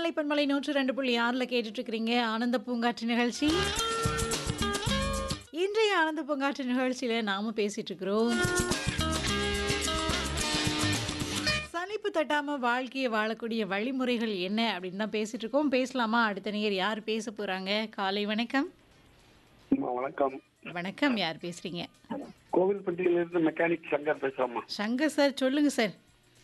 நிலை பன்மலை நூற்று ரெண்டு புள்ளி ஆறில் கேட்டுட்டு இருக்கிறீங்க ஆனந்த பூங்காற்று நிகழ்ச்சி இன்றைய ஆனந்த பூங்காற்று நிகழ்ச்சியில் நாம பேசிட்டு இருக்கிறோம் சலிப்பு தட்டாம வாழ்க்கையை வாழக்கூடிய வழிமுறைகள் என்ன அப்படின்னு தான் பேசிட்டு இருக்கோம் பேசலாமா அடுத்த நேர் யார் பேச போறாங்க காலை வணக்கம் அம்மா, வணக்கம் வணக்கம் யார் பேசுறீங்க கோவில்பட்டியிலிருந்து மெக்கானிக் சங்கர் பேசுறோம்மா சங்கர் சார் சொல்லுங்க சார்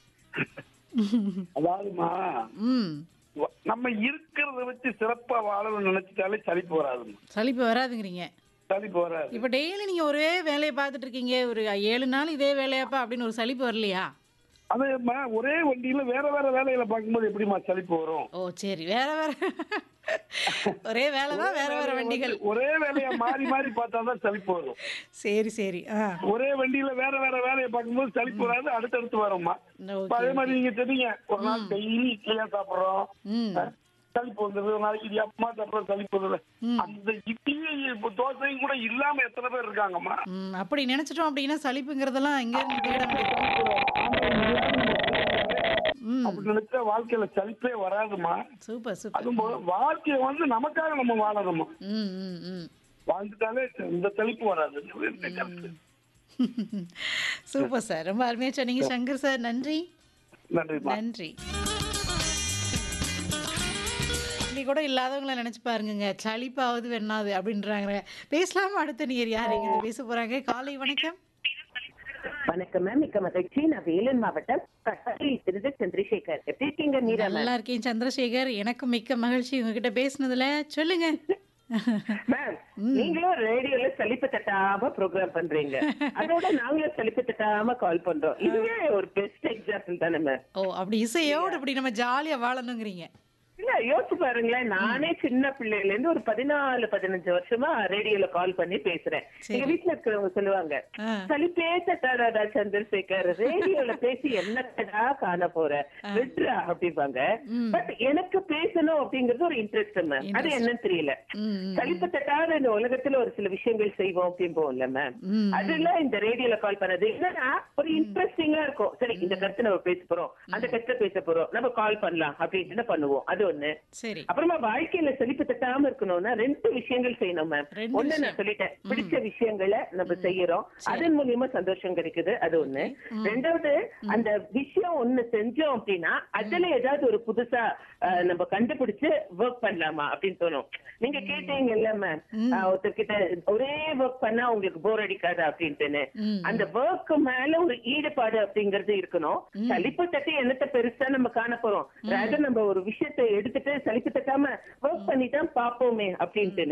அதாவதுமா ம் வ- நம்ம இருக்கிறத வச்சு சிறப்பா வாழணும்னு நினைச்சிட்டாலே சலிப்பு வராதுமா சலிப்பு வராதுங்கிறீங்க சலிப்பு வராது இப்போ டெய்லி நீங்கள் ஒரே வேலையை பார்த்துட்டு இருக்கீங்க ஒரு ஏழு நாள் இதே வேலையாப்பா அப்படின்னு ஒரு சலிப்பு வரலையா அதேம்மா ஒரே வண்டியில வேற வேற வேலைகளை பார்க்கும்போது எப்படிமா சலிப்பு வரும் ஓ சரி வேற வேற ஒரே வேலை தான் வேற வேற வண்டிகள் வந்து ஒரே வேலையா மாறி மாறி பார்த்தாதான் சலிப்பு வரும் சரி சரி ஆ ஒரே வண்டியில வேற வேற வேலையை பார்க்கும்போது சலிப்பு வராது அடுத்தடுத்து வரும்மா இப்ப ஓகே அதே மாதிரி நீங்க சொன்னீங்க ஒரு நாள் டெய்லி இட்லியா சாப்பிடுறோம் ம் சலிப்பு வந்துருது ஒரு நாளைக்கு இடியாப்பமா சாப்பிடுற சலிப்பு வருது அந்த இட்லியும் இப்ப தோசையும் கூட இல்லாம எத்தனை பேர் இருக்காங்கம்மா ம் அப்படி நினைச்சிட்டோம் அப்படின்னா சலிப்புங்கிறதெல்லாம் எங்க இருந்து தேட வேண்டியது ம் அப்படி நினைச்சா வாழ்க்கையில சலிப்பே வராதுமா சூப்பர் சூப்பர் அதுவும் போல வாழ்க்கைய வந்து நமக்காக நம்ம வாழணுமா ம் ம் ம் வாழ்ந்துட்டாலே இந்த சலிப்பு வராது இது என்னுடைய கருத்து. சூப்பர் சார் ரொம்ப அருமையாக சொன்னீங்க சங்கர் சார் நன்றி நன்றிம்மா நன்றி இப்படி கூட இல்லாதவங்கள நினைச்சு பாருங்கங்க சளிப்பாவது வேணாது அப்படின்றாங்க பேசலாமா அடுத்த நீர் யார் இங்க பேச போறாங்க காலை வணக்கம் வணக்கம் மேம் மிக்க மகிழ்ச்சி நான் வேலூர் மாவட்டம் கட்டாரி திரு சந்திரசேகர் எப்படி இருக்கீங்க மீரா மேம் நல்லா இருக்கேன் சந்திரசேகர் எனக்கும் மிக்க மகிழ்ச்சி உங்ககிட்ட பேசுனதுல சொல்லுங்க மேம் நீங்களும் ரேடியோல சலிப்பு தட்டாம ப்ரோக்ராம் பண்றீங்க அதோட நாங்களும் சலிப்பு தட்டாம கால் பண்றோம் இதுவே ஒரு பெஸ்ட் எக்ஸாம்பிள் தானே மேம் ஓ அப்படி இசையோடு அப்படி நம்ம ஜாலியா வாழணுங்கிறீங்க இல்ல யோசிச்சு பாருங்களேன் நானே சின்ன பிள்ளையில இருந்து ஒரு பதினாலு பதினஞ்சு வருஷமா ரேடியோல கால் பண்ணி பேசுறேன் சரி. எங்க வீட்டுல இருக்கிறவங்க சொல்லுவாங்க ஆ. சலிப்பே தட்டாடாடா சந்திரசேகர் ரேடியோல பேசி என்னடா காண போற விட்ரா அப்படிம்பாங்க பட் எனக்கு பேசணும் அப்படிங்கறது ஒரு இன்ட்ரெஸ்ட் மேம் அது என்னன்னு தெரியல ம், ம். சலிப்பு தட்டாத இந்த உலகத்துல ஒரு சில விஷயங்கள் செய்வோம் அப்படிம்போம்ல மேம் ம். அதுல இந்த ரேடியோல கால் பண்ணது என்னன்னா ஒரு இன்ட்ரெஸ்டிங்கா இருக்கும் சரி இந்த கருத்து நம்ம பேச போறோம் அந்த கருத்தை பேச போறோம் நம்ம கால் பண்ணலாம் அப்படின்னு பண்ணுவோம் அது ஒண்ணு சரி அப்புறமா வாழ்க்கையில செழிப்பு தட்டாம இருக்கணும்னா ரெண்டு விஷயங்கள் செய்யணும் மேம் ரெண்டு ஒண்ணு விஷயம். நான் சொல்லிட்டேன் பிடிச்ச விஷயங்களை நம்ம செய்யறோம் அதன் மூலியமா சந்தோஷம் கிடைக்குது அது ஒண்ணு ரெண்டாவது அந்த விஷயம் ஒண்ணு செஞ்சோம் அப்படின்னா அதுல ஏதாவது ஒரு புதுசா அஹ், நம்ம கண்டுபிடிச்சு ஒர்க் பண்ணலாமா அப்படின்னு தோணும் நீங்க கேட்டீங்கல்ல மேம் ஒருத்தர்கிட்ட ஒரே ஒர்க் பண்ணா உங்களுக்கு போர் அடிக்காதா அப்படின்ட்டுன்னு ம். அந்த ஒர்க் மேல ஒரு ஈடுபாடு அப்படிங்கறது இருக்கணும் சலிப்பு தட்டி என்னத்த பெருசா நம்ம காண போறோம் rather நம்ம ஒரு விஷயத்தை எடுத்துட்டு சலிப்பு தட்டாம ஒர்க் பண்ணி தான் பாப்போமே அப்படின்ட்டு